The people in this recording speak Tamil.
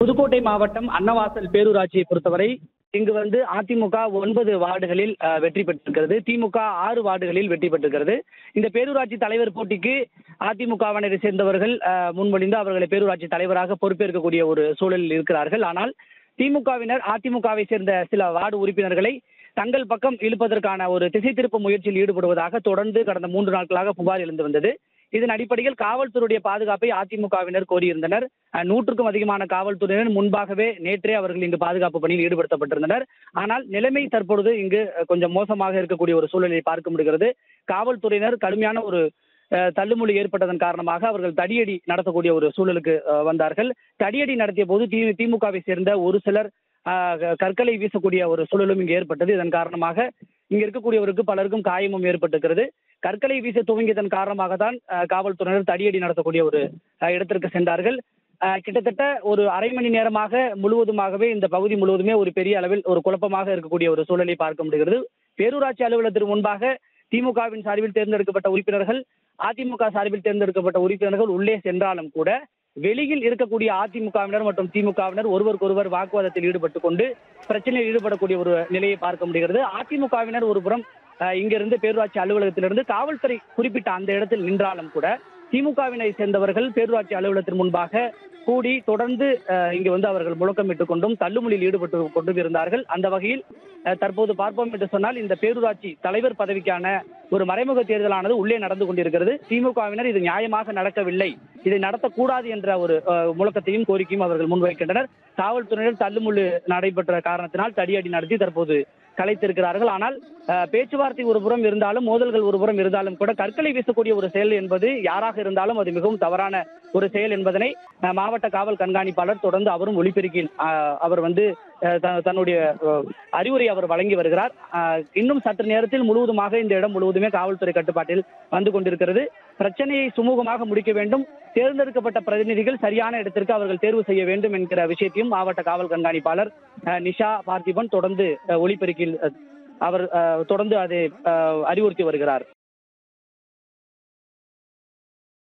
புதுக்கோட்டை மாவட்டம் அன்னவாசல் பேரூராட்சியை பொறுத்தவரை இங்கு வந்து அதிமுக ஒன்பது வார்டுகளில் அஹ், வெற்றி பெற்றிருக்கிறது திமுக ஆறு வார்டுகளில் வெற்றி பெற்றிருக்கிறது இந்த பேரூராட்சி தலைவர் போட்டிக்கு அதிமுகவினரை சேர்ந்தவர்கள் அஹ், முன்மொழிந்து அவர்களை பேரூராட்சி தலைவராக பொறுப்பேற்கக்கூடிய ஒரு சூழலில் இருக்கிறார்கள் ஆனால் திமுகவினர் அதிமுகவை சேர்ந்த சில வார்டு உறுப்பினர்களை தங்கள் பக்கம் இழுப்பதற்கான ஒரு திசை திருப்பு முயற்சியில் ஈடுபடுவதாக தொடர்ந்து கடந்த மூன்று நாட்களாக புகார் எழுந்து வந்தது இதன் அடிப்படையில் காவல்துறையுடைய பாதுகாப்பை அதிமுகவினர் கோரியிருந்தனர் அஹ், நூற்றுக்கும் அதிகமான காவல்துறையினர் முன்பாகவே நேற்றே அவர்கள் இங்கு பாதுகாப்பு பணியில் ஈடுபடுத்தப்பட்டிருந்தனர் ஆனால் நிலைமை தற்பொழுது இங்கு அஹ், கொஞ்சம் மோசமாக இருக்கக்கூடிய ஒரு சூழலை பார்க்க முடிகிறது காவல்துறையினர் கடுமையான ஒரு அஹ், தள்ளுமுள்ளி ஏற்பட்டதன் காரணமாக அவர்கள் தடியடி நடத்தக்கூடிய ஒரு சூழலுக்கு அஹ், வந்தார்கள் தடியடி நடத்திய போது தி திமுகவை சேர்ந்த ஒரு சிலர் அஹ், க- கற்களை வீசக்கூடிய ஒரு சூழலும் இங்கு ஏற்பட்டது இதன் காரணமாக இங்க இருக்கக்கூடியவருக்கு பலருக்கும் காயமும் ஏற்பட்டிருக்கிறது கற்களை வீச துவங்கியதன் காரணமாக தான் அஹ், காவல்துறையினர் தடியடி நடத்தக்கூடிய ஒரு அஹ், இடத்திற்கு சென்றார்கள் அஹ், கிட்டத்தட்ட ஒரு அரை மணி நேரமாக முழுவதுமாகவே இந்த பகுதி முழுவதுமே ஒரு பெரிய அளவில் ஒரு குழப்பமாக இருக்கக்கூடிய ஒரு சூழலை பார்க்க முடிகிறது பேரூராட்சி அலுவலகத்திற்கு முன்பாக திமுகவின் சார்பில் தேர்ந்தெடுக்கப்பட்ட உறுப்பினர்கள் அதிமுக சார்பில் தேர்ந்தெடுக்கப்பட்ட உறுப்பினர்கள் உள்ளே சென்றாலும் கூட வெளியில் இருக்கக்கூடிய அதிமுகவினர் மற்றும் திமுகவினர் ஒருவருக்கொருவர் வாக்குவாதத்தில் ஈடுபட்டு கொண்டு பிரச்சனையில் ஈடுபடக்கூடிய ஒரு நிலையை பார்க்க முடிகிறது அதிமுகவினர் ஒரு புறம் அஹ், இங்கிருந்து பேரூராட்சி அலுவலகத்திலிருந்து காவல்துறை குறிப்பிட்ட அந்த இடத்தில் நின்றாலும் கூட திமுகவினை சேர்ந்தவர்கள் பேரூராட்சி அலுவலகத்தின் முன்பாக கூடி தொடர்ந்து அஹ், இங்கு வந்து அவர்கள் முழக்கமிட்டுக் கொண்டும் தள்ளுமுள்ளில் ஈடுபட்டு கொண்டும் இருந்தார்கள் அந்த வகையில் அஹ், தற்போது பார்ப்போம் என்று சொன்னால் இந்த பேரூராட்சி தலைவர் பதவிக்கான ஒரு மறைமுக தேர்தலானது உள்ளே நடந்து கொண்டிருக்கிறது திமுகவினர் இது நியாயமாக நடக்கவில்லை இதை நடத்தக்கூடாது என்ற ஒரு அஹ், முழக்கத்தையும் கோரிக்கையும் அவர்கள் முன்வைக்கின்றனர் காவல்துறையினர் தள்ளுமுள்ளு நடைபெற்ற காரணத்தினால் தடியடி நடத்தி தற்போது கலைத்திருக்கிறார்கள் ஆனால் அஹ், பேச்சுவார்த்தை ஒரு புறம் இருந்தாலும் மோதல்கள் ஒரு புறம் இருந்தாலும் கூட கற்களை வீசக்கூடிய ஒரு செயல் என்பது யாராக இருந்தாலும் அது மிகவும் தவறான ஒரு செயல் என்பதனை அஹ், மாவட்ட காவல் கண்காணிப்பாளர் தொடர்ந்து அவரும் ஒளிபெருக்கில் அஹ், அவர் வந்து அஹ், த- தன்னுடைய அஹ், அறிவுரை அவர் வழங்கி வருகிறார் அஹ், இன்னும் சற்று நேரத்தில் முழுவதுமாக இந்த இடம் முழுவதுமே காவல்துறை கட்டுப்பாட்டில் வந்து கொண்டிருக்கிறது பிரச்சனையை சுமூகமாக முடிக்க வேண்டும் தேர்ந்தெடுக்கப்பட்ட பிரதிநிதிகள் சரியான இடத்திற்கு அவர்கள் தேர்வு செய்ய வேண்டும் என்கிற விஷயத்தையும் மாவட்ட காவல் கண்காணிப்பாளர் அஹ், நிஷா பார்த்திபன் தொடர்ந்து அஹ், ஒளிபெருக்கில் அஹ், அவர் அஹ், தொடர்ந்து அதை அஹ், அறிவுறுத்தி வருகிறார்